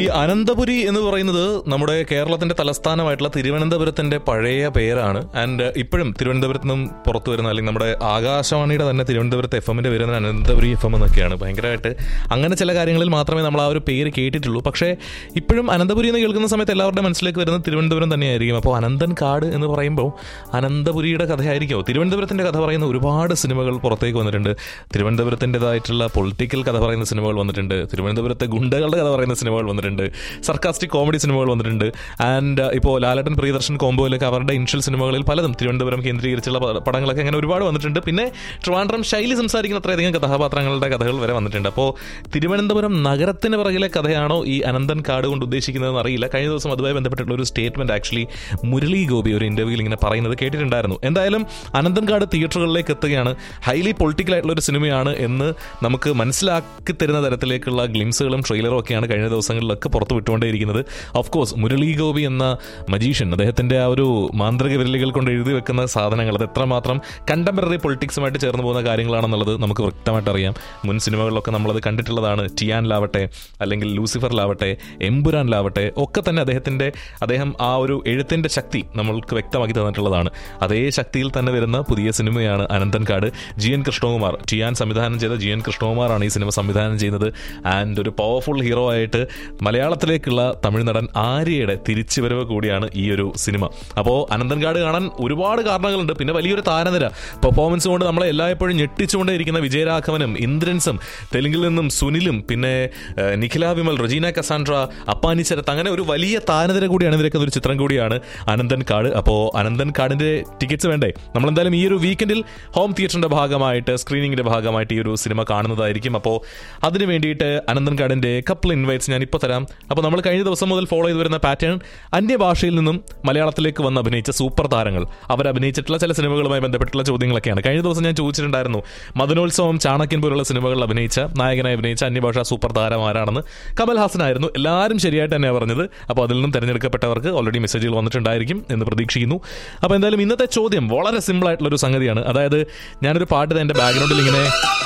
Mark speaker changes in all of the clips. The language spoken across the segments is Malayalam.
Speaker 1: അനന്തപുരി എന്ന് പറയുന്നത് നമ്മുടെ കേരളത്തിന്റെ തലസ്ഥാനമായിട്ടുള്ള തിരുവനന്തപുരത്തിന്റെ പഴയ പേരാണ് ആൻഡ് ഇപ്പോഴും തിരുവനന്തപുരത്ത് നിന്നും പുറത്തു വരുന്ന അല്ലെങ്കിൽ നമ്മുടെ ആകാശവാണിയുടെ തന്നെ തിരുവനന്തപുരത്ത് എഫ് എമ്മിന്റെ പേര് തന്നെ അനന്തപുരി എഫ് എം എന്നൊക്കെയാണ് ഭയങ്കരമായിട്ട് അങ്ങനെ ചില കാര്യങ്ങളിൽ മാത്രമേ നമ്മൾ ആ ഒരു പേര് കേട്ടിട്ടുള്ളൂ പക്ഷേ ഇപ്പോഴും അനന്തപുരി എന്ന് കേൾക്കുന്ന സമയത്ത് എല്ലാവരുടെ മനസ്സിലേക്ക് വരുന്നത് തിരുവനന്തപുരം തന്നെയായിരിക്കും അപ്പോൾ അനന്തൻ കാട് എന്ന് പറയുമ്പോൾ അനന്തപുരിയുടെ കഥയായിരിക്കുമോ തിരുവനന്തപുരത്തിന്റെ കഥ പറയുന്ന ഒരുപാട് സിനിമകൾ പുറത്തേക്ക് വന്നിട്ടുണ്ട് തിരുവനന്തപുരത്തിൻ്റെതായിട്ടുള്ള പൊളിറ്റിക്കൽ കഥ പറയുന്ന സിനിമകൾ വന്നിട്ടുണ്ട് തിരുവനന്തപുരത്തെ ഗുണ്ടകളുടെ കഥ പറയുന്ന സിനിമകൾ വന്നിട്ടുണ്ട് സർക്കാസ്റ്റിക് കോമഡി സിനിമകൾ വന്നിട്ടുണ്ട് ആൻഡ് ഇപ്പോൾ ലാലട്ടൻ പ്രിയദർശൻ കോംബോയിലൊക്കെ അവരുടെ ഇൻഷ്യൽ സിനിമകളിൽ പലതും തിരുവനന്തപുരം കേന്ദ്രീകരിച്ചുള്ള പ- പടങ്ങളൊക്കെ അങ്ങനെ ഒരുപാട് വന്നിട്ടുണ്ട് പിന്നെ ട്രിവാൻഡ്രം ശൈലി സംസാരിക്കുന്ന അത്രയധികം കഥാപാത്രങ്ങളുടെ കഥകൾ വരെ വന്നിട്ടുണ്ട് അപ്പോൾ തിരുവനന്തപുരം നഗരത്തിന് പിറകിലെ കഥയാണോ ഈ അനന്തൻ കാട് കൊണ്ട് ഉദ്ദേശിക്കുന്നതെന്ന് അറിയില്ല കഴിഞ്ഞ ദിവസം അതുമായി ബന്ധപ്പെട്ടിട്ടുള്ള ഒരു സ്റ്റേറ്റ്മെന്റ് ആക്ച്വലി മുരളി ഗോപി ഒരു ഇന്റർവ്യൂവിൽ ഇങ്ങനെ പറയുന്നത് കേട്ടിട്ടുണ്ടായിരുന്നു എന്തായാലും അനന്തൻകാട് തിയേറ്ററുകളിലേക്ക് എത്തുകയാണ് ഹൈലി പൊളിറ്റിക്കൽ ആയിട്ടുള്ള ഒരു സിനിമയാണ് എന്ന് നമുക്ക് മനസ്സിലാക്കി തരുന്ന തരത്തിലേക്കുള്ള ഗ്ലിംസുകളും ട്രെയിലറും ഒക്കെയാണ് കഴിഞ്ഞ ദിവസങ്ങളിലൊക്കെ പുറത്തു വിട്ടുകൊണ്ടേയിരിക്കുന്നത് ഓഫ് കോഴ്സ് മുരളി ഗോപി എന്ന മജീഷ്യൻ അദ്ദേഹത്തിന്റെ ആ ഒരു മാന്ത്രിക വിരലുകൾ കൊണ്ട് എഴുതി വെക്കുന്ന സാധനങ്ങൾ അത് എത്രമാത്രം കണ്ടംപററി പൊളിറ്റിക്സുമായിട്ട് ചേർന്ന് പോകുന്ന കാര്യങ്ങളാണെന്നുള്ളത് നമുക്ക് വ്യക്തമായിട്ട് അറിയാം മുൻ സിനിമകളിലൊക്കെ നമ്മളത് കണ്ടിട്ടുള്ളതാണ് ടിയാനിലാവട്ടെ അല്ലെങ്കിൽ ലൂസിഫറിലാവട്ടെ എംബുരാനിലാവട്ടെ ഒക്കെ തന്നെ അദ്ദേഹത്തിന്റെ അദ്ദേഹം ആ ഒരു എഴുത്തിന്റെ ശക്തി നമ്മൾക്ക് വ്യക്തമാക്കി തന്നിട്ടുള്ളതാണ് അതേ ശക്തിയിൽ തന്നെ വരുന്ന പുതിയ സിനിമയാണ് അനന്തൻകാട് ജി എൻ കൃഷ്ണകുമാർ ടിയാൻ സംവിധാനം ചെയ്ത ജി എൻ കൃഷ്ണകുമാറാണ് ഈ സിനിമ സംവിധാനം ചെയ്യുന്നത് ആൻഡ് ഒരു പവർഫുൾ ഹീറോ ആയിട്ട് മലയാളത്തിലേക്കുള്ള തമിഴ് നടൻ ആര്യയുടെ തിരിച്ചുവരവ് കൂടിയാണ് ഈ ഒരു സിനിമ അപ്പോൾ അനന്തൻകാട് കാണാൻ ഒരുപാട് കാരണങ്ങളുണ്ട് പിന്നെ വലിയൊരു താരനിര പെർഫോമൻസ് കൊണ്ട് നമ്മളെ എല്ലായ്പ്പോഴും ഞെട്ടിച്ചുകൊണ്ടേയിരിക്കുന്ന വിജയരാഘവനും ഇന്ദ്രൻസും തെലുങ്കിൽ നിന്നും സുനിലും പിന്നെ ഏഹ്, നിഖില വിമൽ റജീന കസാൻഡ്ര അപ്പാനി ശരത്ത് അങ്ങനെ ഒരു വലിയ താരനിര കൂടിയാണ് ഇതിലേക്ക് ഒരു ചിത്രം കൂടിയാണ് അനന്തൻ കാട് അപ്പോൾ അനന്തൻ കാടിന്റെ ടിക്കറ്റ്സ് വേണ്ടേ നമ്മളെന്തായാലും ഈ ഒരു വീക്കെൻഡിൽ ഹോം തിയേറ്ററിന്റെ ഭാഗമായിട്ട് സ്ക്രീനിങ്ങിന്റെ ഭാഗമായിട്ട് ഈ ഒരു സിനിമ കാണുന്നതായിരിക്കും അപ്പോൾ അതിന് വേണ്ടിയിട്ട് അനന്തൻ കാടിന്റെ കപ്പിൾ ഇൻവൈറ്റ്സ് ഞാൻ ഇപ്പോൾ തരാം അപ്പോൾ നമ്മൾ കഴിഞ്ഞ ദിവസം മുതൽ ഫോളോ ചെയ്ത് വരുന്ന പാറ്റേൺ അന്യഭാഷയിൽ നിന്നും മലയാളത്തിലേക്ക് വന്ന് അഭിനയിച്ച സൂപ്പർ താരങ്ങൾ അവർ അഭിനയിച്ചിട്ടുള്ള ചില സിനിമകളുമായി ബന്ധപ്പെട്ടുള്ള ചോദ്യങ്ങളൊക്കെയാണ് കഴിഞ്ഞ ദിവസം ഞാൻ ചോദിച്ചിട്ടുണ്ടായിരുന്നു മദനോത്സവം ചാണക്യൻ പോലുള്ള സിനിമകളിൽ അഭിനയിച്ച നായകനായി അഭിനയിച്ച അന്യഭാഷാ സൂപ്പർ താരം ആരാണെന്ന് കമൽ ഹാസൻ ആയിരുന്നു എല്ലാവരും ശരിയായിട്ട് തന്നെയാണ് പറഞ്ഞത് അപ്പോൾ അതിൽ നിന്നും തിരഞ്ഞെടുക്കപ്പെട്ടവർക്ക് ഓൾറെഡി മെസ്സേജുകൾ വന്നിട്ടുണ്ടായിരിക്കും എന്ന് പ്രതീക്ഷിക്കുന്നു അപ്പോൾ എന്തായാലും ഇന്നത്തെ ചോദ്യം വളരെ സിമ്പിൾ ആയിട്ടുള്ള ഒരു സംഗതിയാണ് അതായത് ഞാനൊരു പാട്ട് എൻ്റെ ബാക്ക്ഗ്രൗണ്ടിൽ ഇങ്ങനെ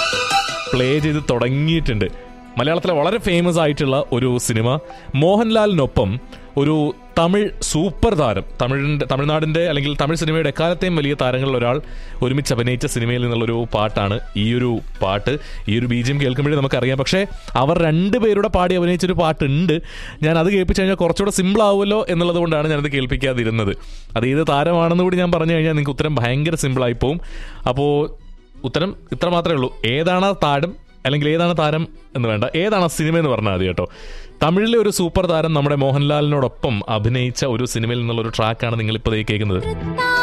Speaker 1: പ്ലേ ചെയ്ത് തുടങ്ങിയിട്ടുണ്ട് മലയാളത്തിലെ വളരെ ഫേമസ് ആയിട്ടുള്ള ഒരു സിനിമ മോഹൻലാലിനൊപ്പം ഒരു തമിഴ് സൂപ്പർ താരം തമിഴിൻ്റെ തമിഴ്നാടിൻ്റെ അല്ലെങ്കിൽ തമിഴ് സിനിമയുടെ എക്കാലത്തെയും വലിയ താരങ്ങളിൽ ഒരാൾ ഒരുമിച്ച് അഭിനയിച്ച സിനിമയിൽ നിന്നുള്ളൊരു പാട്ടാണ് ഈ ഒരു പാട്ട് ഈ ഒരു ബീജിയം കേൾക്കുമ്പോഴേ നമുക്കറിയാം പക്ഷേ അവർ രണ്ടുപേരുടെ പാടി അഭിനയിച്ചൊരു പാട്ടുണ്ട് ഞാൻ അത് കേൾപ്പിച്ചു കഴിഞ്ഞാൽ കുറച്ചുകൂടെ സിമ്പിൾ ആവുമല്ലോ എന്നുള്ളത് കൊണ്ടാണ് ഞാനത് കേൾപ്പിക്കാതിരുന്നത് അത് ഏത് താരമാണെന്ന് കൂടി ഞാൻ പറഞ്ഞു കഴിഞ്ഞാൽ നിങ്ങൾക്ക് ഉത്തരം ഭയങ്കര സിമ്പിളായി പോവും അപ്പോൾ ഉത്തരം ഇത്ര മാത്രമേ ഉള്ളൂ ഏതാണ് ആ താരം അല്ലെങ്കിൽ ഏതാണ് താരം എന്ന് വേണ്ട ഏതാണ് ആ സിനിമ എന്ന് പറഞ്ഞാൽ മതി കേട്ടോ തമിഴിലെ ഒരു സൂപ്പർ താരം നമ്മുടെ മോഹൻലാലിനോടൊപ്പം അഭിനയിച്ച ഒരു സിനിമയിൽ നിന്നുള്ള ഒരു ട്രാക്കാണ് നിങ്ങളിപ്പോൾ കേൾക്കുന്നത്